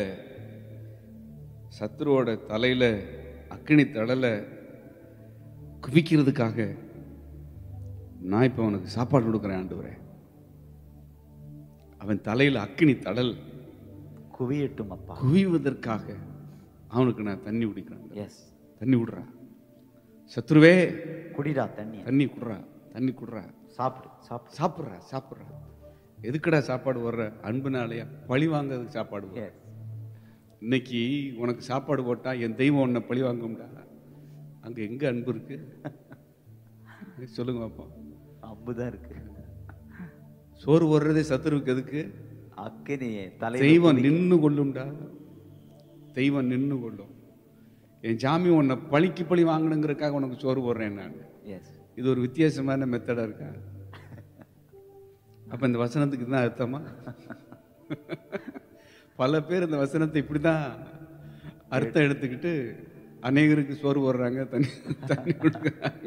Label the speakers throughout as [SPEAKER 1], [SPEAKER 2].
[SPEAKER 1] சத்துருவோட தலையில அக்கினி தடலை குவிக்கிறதுக்காக நான் இப்போ அவனுக்கு சாப்பாடு கொடுக்குறேன் ஆண்டவரே அவன் தலையில அக்கினி தடல்
[SPEAKER 2] குவியட்டும் அப்பா
[SPEAKER 1] குவிவதற்காக அவனுக்கு நான் தண்ணி குடிக்கிறேன்
[SPEAKER 2] எஸ்
[SPEAKER 1] தண்ணி விடுறா சத்ருவே
[SPEAKER 2] குடிடா தண்ணி
[SPEAKER 1] தண்ணி குடுறா தண்ணி குடுறா
[SPEAKER 2] சாப்பிடு சாப்பிடு
[SPEAKER 1] சாப்பிட்றா சாப்பிட்றா எதுக்குடா சாப்பாடு வர்ற அன்புனாலயா பழி வாங்குறதுக்கு சாப்பாடு வர்ற
[SPEAKER 2] எஸ்
[SPEAKER 1] இன்னைக்கு உனக்கு சாப்பாடு போட்டா என் தெய்வம் உன்னை பழி வாங்கும்டா அங்க எங்க அன்பு இருக்கு சொல்லுங்க பாப்போம்
[SPEAKER 2] அம்புதான் இருக்கு
[SPEAKER 1] சோறு வர்றதே சத்துருவுக்கு எதுக்கு
[SPEAKER 2] அக்கினியே தலை
[SPEAKER 1] தெய்வம் நின்னு கொள்ளும்டா தெய்வம் நின்னு கொள்ளும் என் ஜாமி உன்னை பழிக்கு பழி வாங்கணுங்கிறதுக்காக உனக்கு சோறு போடுறேன் நான்
[SPEAKER 2] எஸ்
[SPEAKER 1] இது ஒரு வித்தியாசமான மெத்தடா இருக்கா அப்ப இந்த வசனத்துக்கு தான் அர்த்தமா பல பேர் இந்த வசனத்தை இப்படிதான் அர்த்தம் எடுத்துக்கிட்டு அநேகருக்கு சோறு போடுறாங்க தண்ணி தண்ணி கொடுக்குறாங்க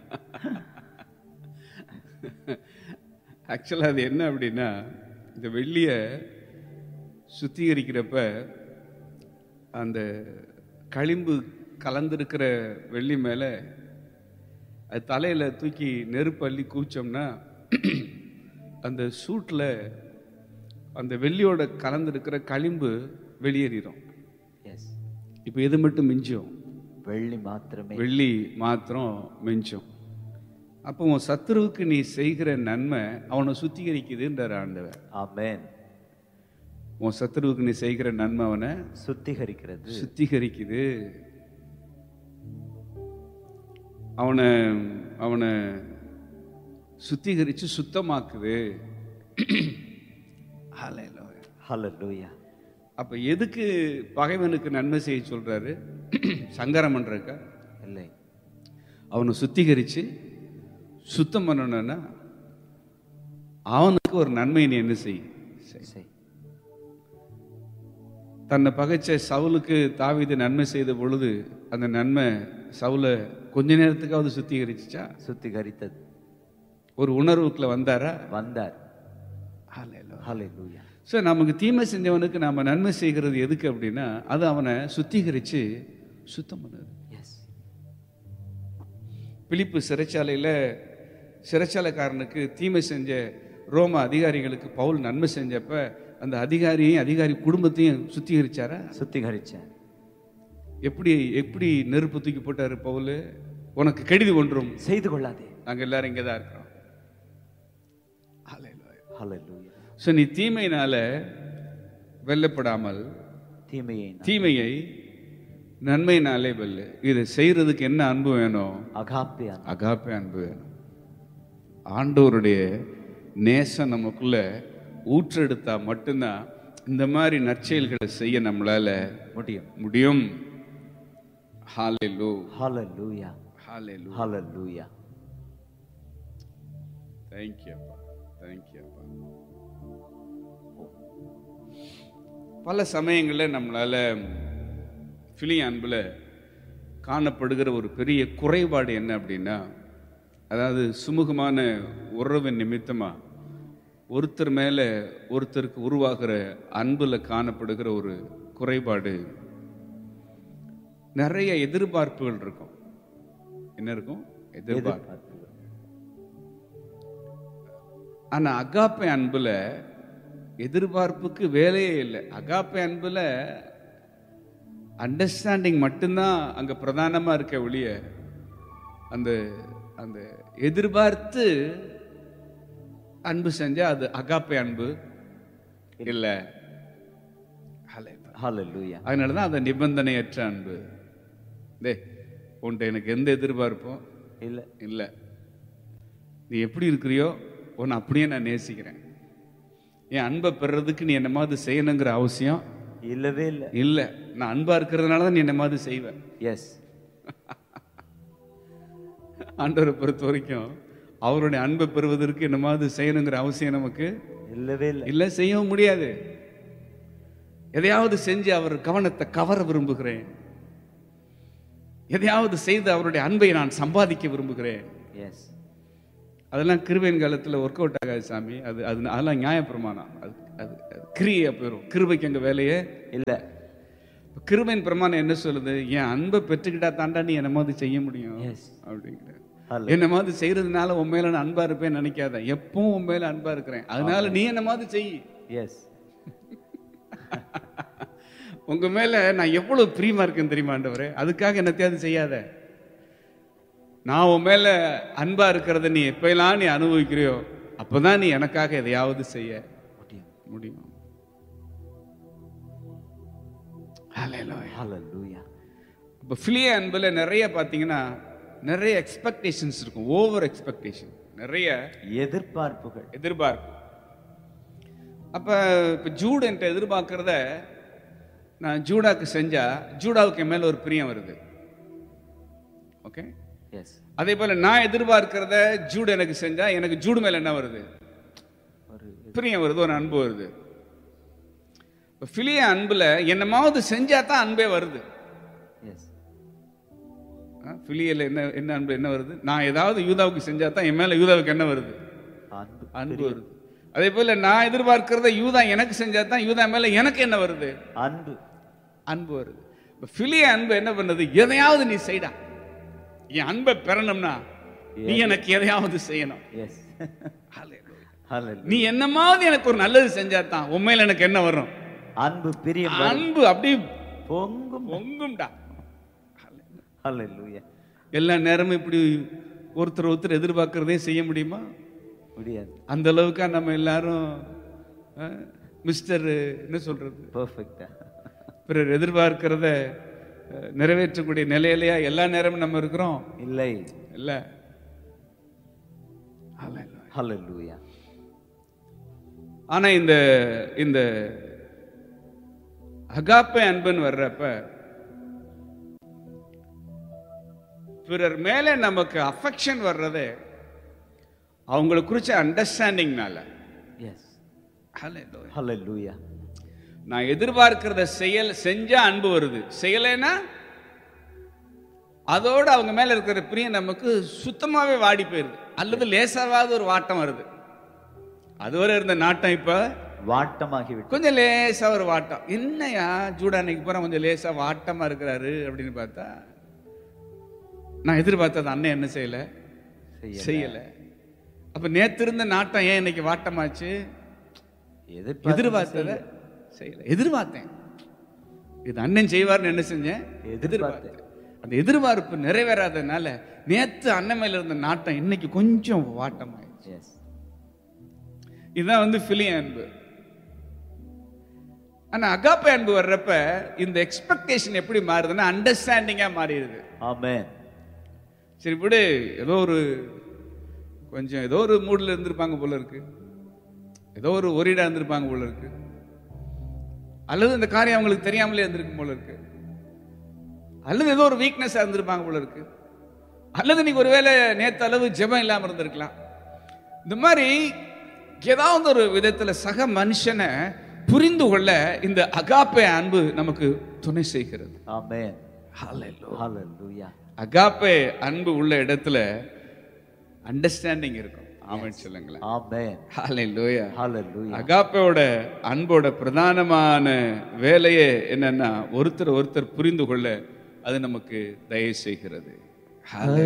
[SPEAKER 1] ஆக்சுவலாக அது என்ன அப்படின்னா இந்த வெள்ளியை சுத்திகரிக்கிறப்ப அந்த களிம்பு கலந்திருக்கிற வெள்ளி மேலே அது தலையில் தூக்கி நெருப்பு அள்ளி கூச்சோம்னா அந்த சூட்டில் அந்த வெள்ளியோட கலந்திருக்கிற களிம்பு வெளியேறிடும்
[SPEAKER 2] எஸ்
[SPEAKER 1] இப்போ எது மட்டும் மிஞ்சும்
[SPEAKER 2] வெள்ளி மாத்திரமே
[SPEAKER 1] வெள்ளி மாத்திரம் மிஞ்சும் அப்போ உன் சத்துருவுக்கு நீ செய்கிற நன்மை அவனை சுத்திகரிக்குதுன்றார் ஆண்டவர்
[SPEAKER 2] ஆமென்
[SPEAKER 1] உன் சத்துருவுக்கு நீ செய்கிற நன்மை அவனை
[SPEAKER 2] சுத்திகரிக்கிறது
[SPEAKER 1] சுத்திகரிக்குது அவனை அவனை சுத்திகரிச்சு சுத்தமாக்குது Hallelujah.
[SPEAKER 2] ஹalleluya
[SPEAKER 1] அப்ப எதுக்கு பகைவனுக்கு நன்மை செய்ய சொல்றாரு சங்கரம் பண்றதுக்கா
[SPEAKER 2] இல்லை
[SPEAKER 1] அவனை சுத்திகரிச்சு சுத்தம் பண்ணணும்னா அவனுக்கு ஒரு நன்மை நீ என்ன செய் செய்.
[SPEAKER 2] செய்
[SPEAKER 1] தன்னை பகைச்ச சவுலுக்கு தாவீது நன்மை செய்த பொழுது அந்த நன்மை சவுலை கொஞ்ச நேரத்துக்காவது சுத்திகரிச்சுச்சா
[SPEAKER 2] சுத்திகரித்தது
[SPEAKER 1] ஒரு உணர்வுக்குள்ள வந்தாரா
[SPEAKER 2] வந்தார் ஹalleluya
[SPEAKER 1] ஸோ நமக்கு தீமை செஞ்சவனுக்கு நாம நன்மை செய்கிறது எதுக்கு அப்படின்னா அது அவனை சுத்திகரிச்சு சுத்தம் பண்ணுது
[SPEAKER 2] எஸ்
[SPEAKER 1] பிலிப்பு சிறைச்சாலையில் சிறைச்சாலைக்காரனுக்கு தீமை செஞ்ச ரோம அதிகாரிகளுக்கு பவுல் நன்மை செஞ்சப்ப அந்த அதிகாரியையும் அதிகாரி குடும்பத்தையும் சுத்திகரிச்சாரா
[SPEAKER 2] சுத்திகரிச்சேன்
[SPEAKER 1] எப்படி எப்படி நெருப்பு தூக்கி போட்டாரு பவுல் உனக்கு கெடுதி ஒன்றும்
[SPEAKER 2] செய்து கொள்ளாதே
[SPEAKER 1] நாங்க எல்லாரும் இங்கே தான் இருக்கிறோம்
[SPEAKER 2] ஹalleluya
[SPEAKER 1] ஸோ நீ தீமையினால வெல்லப்படாமல்
[SPEAKER 2] தீமையை நான்
[SPEAKER 1] தீமையை நன்மையினாலே வெல்லு இதை செய்யறதுக்கு என்ன அன்பு வேணும்
[SPEAKER 2] அகாப்பே
[SPEAKER 1] அகாப்பே அன்பு வேணும் ஆண்டவருடைய நேசம் நமக்குள்ள ஊற்றெடுத்தா மட்டும்தான் இந்த மாதிரி நற்செயல்களை செய்ய நம்மளால
[SPEAKER 2] முடியும்
[SPEAKER 1] முடியும் ஹalleluya
[SPEAKER 2] ஹalleluya
[SPEAKER 1] ஹalleluya
[SPEAKER 2] ஹalleluya
[SPEAKER 1] thank you அப்பா thank you அப்பா பல சமயங்களில் நம்மளால பிலி அன்பில் காணப்படுகிற ஒரு பெரிய குறைபாடு என்ன அப்படின்னா அதாவது சுமூகமான உறவு நிமித்தமா ஒருத்தர் மேல ஒருத்தருக்கு உருவாகிற அன்புல காணப்படுகிற ஒரு குறைபாடு நிறைய எதிர்பார்ப்புகள் இருக்கும் என்ன இருக்கும் எதிர்பார்ப்பு ஆனா அகாப்பை அன்புல எதிர்பார்ப்புக்கு வேலையே இல்லை அகாப்பை அன்புல அண்டர்ஸ்டாண்டிங் மட்டும்தான் அங்க பிரதானமா இருக்க ஒழிய அந்த அந்த எதிர்பார்த்து அன்பு செஞ்சா அது அகாப்பை அன்பு இல்லை
[SPEAKER 2] ஹalleluya
[SPEAKER 1] அதனால தான் அந்த நிபந்தனையற்ற அன்பு டே உன்ட்ட எனக்கு எந்த எதிர்பார்ப்பும்
[SPEAKER 2] இல்ல
[SPEAKER 1] இல்லை நீ எப்படி இருக்கிறியோ உன்னை அப்படியே நான் நேசிக்கிறேன் என் அன்பை பெறுறதுக்கு நீ என்ன மாதிரி செய்யணுங்கிற அவசியம்
[SPEAKER 2] இல்லவே இல்ல
[SPEAKER 1] இல்லை நான் அன்பா இருக்கிறதுனால தான் நீ என்ன மாதிரி செய்வேன்
[SPEAKER 2] எஸ்
[SPEAKER 1] ஆண்டவரை பொறுத்த வரைக்கும் அவருடைய அன்பை பெறுவதற்கு என்ன மாதிரி செய்யணுங்கிற அவசியம் நமக்கு
[SPEAKER 2] இல்லவே இல்ல
[SPEAKER 1] இல்லை செய்யவும் முடியாது எதையாவது செஞ்சு அவர் கவனத்தை கவர விரும்புகிறேன் எதையாவது செய்து அவருடைய அன்பை நான் சம்பாதிக்க விரும்புகிறேன்
[SPEAKER 2] எஸ்
[SPEAKER 1] அதெல்லாம் கிருபையின் காலத்தில் ஒர்க் அவுட் ஆகாது சாமி அது அது அதெல்லாம் நியாயப்பிரமாணம் அது அது அது கிரியா போயிடும் கிருபைக்கு அங்கே வேலையே
[SPEAKER 2] இல்ல
[SPEAKER 1] இப்ப கிருபையின் பிரமாணம் என்ன சொல்லுது என் அன்பை பெற்றுக்கிட்டா தாண்டா நீ என்ன மாதிரி செய்ய முடியும்
[SPEAKER 2] எஸ்
[SPEAKER 1] அப்படிங்கிற
[SPEAKER 2] ஹalleluya
[SPEAKER 1] என்ன மாதிரி செய்யறதுனால உன் மேல நான் அன்பா இருப்பேன்னு நினைக்காத எப்பவும் உன் மேல அன்பா இருக்கிறேன் அதனால நீ என்ன மாதிரி செய்
[SPEAKER 2] எஸ்
[SPEAKER 1] உங்க மேல நான் எவ்வளவு பிரியமா இருக்கேன் தெரியுமா ஆண்டவரே அதுக்காக என்னத்தையாவது செய்யாத நான் உன் மேல அன்பா இருக்கிறத நீ எப்பெல்லாம் நீ அனுபவிக்கிறியோ அப்பதான் நீ எனக்காக எதையாவது செய்ய
[SPEAKER 2] முடியும்
[SPEAKER 1] முடியும் Hallelujah.
[SPEAKER 2] ஹalleluya
[SPEAKER 1] இப்போ ஃபிலிய அன்பில் நிறைய பார்த்தீங்கன்னா நிறைய எக்ஸ்பெக்டேஷன்ஸ் இருக்கும் ஓவர் எக்ஸ்பெக்டேஷன் நிறைய
[SPEAKER 2] எதிர்பார்ப்புகள்
[SPEAKER 1] எதிர்பார்ப்பு அப்போ இப்போ ஜூட் என்கிட்ட எதிர்பார்க்கறத நான் ஜூடாக்கு செஞ்சா ஜூடாவுக்கு என் மேல ஒரு பிரியம் வருது ஓகே
[SPEAKER 2] எஸ்
[SPEAKER 1] அதே போல நான் எதிர்பார்க்கிறத ஜூட் எனக்கு செஞ்சா எனக்கு ஜூடு மேல என்ன வருது
[SPEAKER 2] ஒரு
[SPEAKER 1] பிரியம் வருது ஒரு அன்பு வருது இப்போ ஃபிலிய அன்புல என்னமாவது செஞ்சா தான் அன்பே வருது
[SPEAKER 2] எஸ்
[SPEAKER 1] ஃபிலியல என்ன என்ன அன்பு என்ன வருது நான் ஏதாவது யூதாவுக்கு செஞ்சா தான் என் மேல யூதாவுக்கு என்ன வருது
[SPEAKER 2] அன்பு
[SPEAKER 1] அன்பு வருது அதே போல நான் எதிர்பார்க்கிறத யூதா எனக்கு செஞ்சா தான் யூதா மேல எனக்கு என்ன வருது
[SPEAKER 2] அன்பு
[SPEAKER 1] அன்பு வருது இப்போ ஃபிலிய அன்பு என்ன பண்ணுது எதையாவது நீ செய்டா என் அன்பை பெறணும்னா நீ எனக்கு எதையாவது செய்யணும்
[SPEAKER 2] எஸ்
[SPEAKER 1] Hallelujah.
[SPEAKER 2] ஹalleluya
[SPEAKER 1] நீ என்னமாவது எனக்கு ஒரு நல்லது செஞ்சா தான் உண்மையில எனக்கு என்ன வரும்
[SPEAKER 2] அன்பு பிரியம்
[SPEAKER 1] அன்பு அப்படியே
[SPEAKER 2] பொங்கும்
[SPEAKER 1] பொங்கும்டா
[SPEAKER 2] ஹalleluya
[SPEAKER 1] எல்லா நேரமும் இப்படி ஒருத்தர் ஒருத்தர் எதிர்பார்க்கறதே செய்ய முடியுமா
[SPEAKER 2] முடியாது
[SPEAKER 1] அந்த அளவுக்கா நம்ம எல்லாரும் மிஸ்டர் என்ன சொல்றது
[SPEAKER 2] பெர்ஃபெக்ட்டா
[SPEAKER 1] பிறர் எதிர்பார்க்கிறத அஹ், நிறைவேற்றக்கூடிய நிலையிலையா எல்லா நேரமும் நம்ம இருக்கிறோம்
[SPEAKER 2] இல்லை
[SPEAKER 1] இல்ல
[SPEAKER 2] ஹalleluya
[SPEAKER 1] ஆனா இந்த இந்த அகாப்பை அன்புன்னு வர்றப்ப பிறர் மேல நமக்கு அஃபெக்ஷன் வர்றதே அவங்களை குறிச்ச அண்டர்ஸ்டாண்டிங்னால
[SPEAKER 2] எஸ்
[SPEAKER 1] Hallelujah.
[SPEAKER 2] ஹalleluya
[SPEAKER 1] நான் எதிர்பார்க்கிறத செயல் செஞ்சா அன்பு வருது செய்யலைன்னா அதோட அவங்க மேல இருக்கிற பிரியம் நமக்கு சுத்தமாவே வாடி போயிருது அல்லது லேசாவாவது ஒரு வாட்டம் வருது அதுவரை இருந்த நாட்டம் இப்ப
[SPEAKER 2] வாட்டமாகி விட்டு
[SPEAKER 1] கொஞ்சம் லேசா ஒரு வாட்டம் என்னையா ஜூடா அன்னைக்கு போற கொஞ்சம் லேசா வாட்டமா இருக்கிறாரு அப்படின்னு பார்த்தா நான் எதிர்பார்த்தது அண்ணன் என்ன செய்யல
[SPEAKER 2] செய்ய
[SPEAKER 1] செய்யல அப்ப நேத்து இருந்த நாட்டம் ஏன் இன்னைக்கு வாட்டமாச்சு
[SPEAKER 2] எதிர்பார்த்து
[SPEAKER 1] எதிர்பார்த்தத செய்யல எதிர்பார்த்தேன் இது அண்ணன் செய்வார்னு என்ன செஞ்சேன்
[SPEAKER 2] எதிர்பார்த்தேன்.
[SPEAKER 1] அந்த எதிர்பார்ப்பு நிறைவேறாதனால நேத்து அண்ணன் மேல இருந்த நாட்டம் இன்னைக்கு கொஞ்சம் வாட்டமாயிடுச்சு
[SPEAKER 2] எஸ்
[SPEAKER 1] இதுதான் வந்து பிலிய அன்பு ஆனா அகாப்பை அன்பு வர்றப்ப இந்த எக்ஸ்பெக்டேஷன் எப்படி மாறுதுன்னா அண்டர்ஸ்டாண்டிங்கா மாறிடுது
[SPEAKER 2] ஆமென்
[SPEAKER 1] சரி விடு ஏதோ ஒரு கொஞ்சம் ஏதோ ஒரு மூட்ல இருந்திருப்பாங்க போல இருக்கு ஏதோ ஒரு ஒரிடா இருந்திருப்பாங்க போல இருக்கு அல்லது இந்த காரியம் அவங்களுக்கு தெரியாமலே இருந்திருக்கும் போல இருக்கு அல்லது ஏதோ ஒரு வீக்னஸா இருந்திருப்பாங்க போல இருக்கு அல்லது நீங்க ஒருவேளை நேத்து அளவு ஜெபம் இல்லாம இருந்திருக்கலாம் இந்த மாதிரி ஏதாவது ஒரு விதத்துல சக மனுஷனை புரிந்து கொள்ள இந்த அகாப்பே அன்பு நமக்கு துணை செய்கிறது
[SPEAKER 2] ஆமென் ஹalleluya
[SPEAKER 1] அகாப்பே அன்பு உள்ள இடத்துல அண்டர்ஸ்டாண்டிங் இருக்கும் ஆமென் சொல்லுங்களேன்
[SPEAKER 2] ஆமென்
[SPEAKER 1] ஹalleluya
[SPEAKER 2] ஹalleluya
[SPEAKER 1] அகாப்போட அன்போட பிரதானமான வேலையே என்னன்னா ஒருத்தர் ஒருத்தர் புரிந்து கொள்ள அது நமக்கு தயவு செய்கிறது Hallelujah.